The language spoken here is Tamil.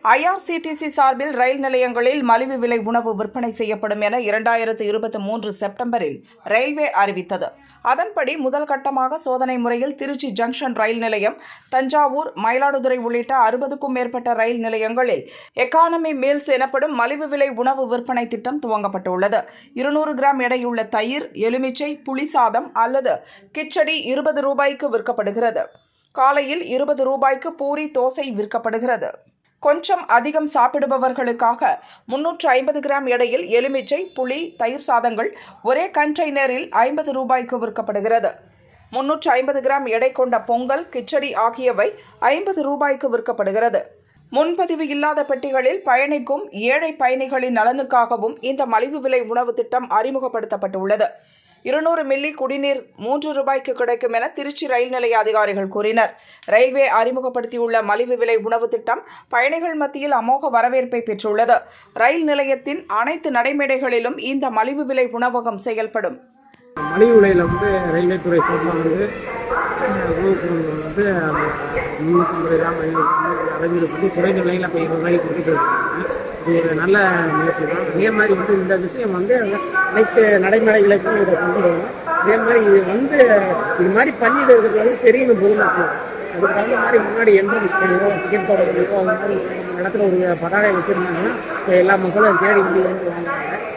ஐஆர்சிடிசி சார்பில் ரயில் நிலையங்களில் மலிவு விலை உணவு விற்பனை செய்யப்படும் என இரண்டாயிரத்து இருபத்தி மூன்று செப்டம்பரில் ரயில்வே அறிவித்தது அதன்படி முதல் கட்டமாக சோதனை முறையில் திருச்சி ஜங்ஷன் ரயில் நிலையம் தஞ்சாவூர் மயிலாடுதுறை உள்ளிட்ட அறுபதுக்கும் மேற்பட்ட ரயில் நிலையங்களில் எக்கானமி மீல்ஸ் எனப்படும் மலிவு விலை உணவு விற்பனை திட்டம் துவங்கப்பட்டுள்ளது இருநூறு கிராம் எடையுள்ள தயிர் எலுமிச்சை புளி சாதம் அல்லது கிச்சடி இருபது ரூபாய்க்கு விற்கப்படுகிறது காலையில் இருபது ரூபாய்க்கு பூரி தோசை விற்கப்படுகிறது கொஞ்சம் அதிகம் சாப்பிடுபவர்களுக்காக முன்னூற்று ஐம்பது கிராம் எடையில் எலுமிச்சை புளி தயிர் சாதங்கள் ஒரே கண்டெய்னரில் ஐம்பது ரூபாய்க்கு விற்கப்படுகிறது முன்னூற்று ஐம்பது கிராம் எடை கொண்ட பொங்கல் கிச்சடி ஆகியவை ஐம்பது ரூபாய்க்கு விற்கப்படுகிறது முன்பதிவு இல்லாத பெட்டிகளில் பயணிக்கும் ஏழை பயணிகளின் நலனுக்காகவும் இந்த மலிவு விலை உணவு திட்டம் அறிமுகப்படுத்தப்பட்டுள்ளது இருநூறு மில்லி குடிநீர் மூன்று ரூபாய்க்கு கிடைக்கும் என திருச்சி ரயில் நிலைய அதிகாரிகள் கூறினர் ரயில்வே அறிமுகப்படுத்தியுள்ள மலிவு விலை உணவு திட்டம் பயணிகள் மத்தியில் அமோக வரவேற்பை பெற்றுள்ளது ரயில் நிலையத்தின் அனைத்து நடைமேடைகளிலும் இந்த மலிவு விலை உணவகம் செயல்படும் மலிவு விலையில் வந்து ரயில்வே துறை சார்பாக வந்து அஹ், உணவுப் பொருட்கள் வந்து முந்நூற்றம்பது கிராம் ஐநூறு கிராம் அளவில் வந்து குறைந்த விலையில் இப்போ இருபது ரூபாய்க்கு கொடுத்துட்டு இருக்காங்க இது ஒரு நல்ல முயற்சி தான் அதே மாதிரி வந்து இந்த விஷயம் வந்து அனைத்து நடைமுறைகளுக்கும் இதை கொண்டு வரணும் அதே மாதிரி இது வந்து இது மாதிரி பண்ணிட்டு இருக்கிறது வந்து தெரியணும் பொதுமக்கள் அதுக்கு தகுந்த மாதிரி முன்னாடி என்ட்ரன்ஸ் பண்ணியோ டிக்கெட் போடுறதுக்கோ அந்த மாதிரி நம்ம இடத்துல ஒரு பதாகை வச்சுருந்தாங்கன்னா இப்போ எல்லா மக்களும் தேடி வந்து வந்து வாங்குறாங்க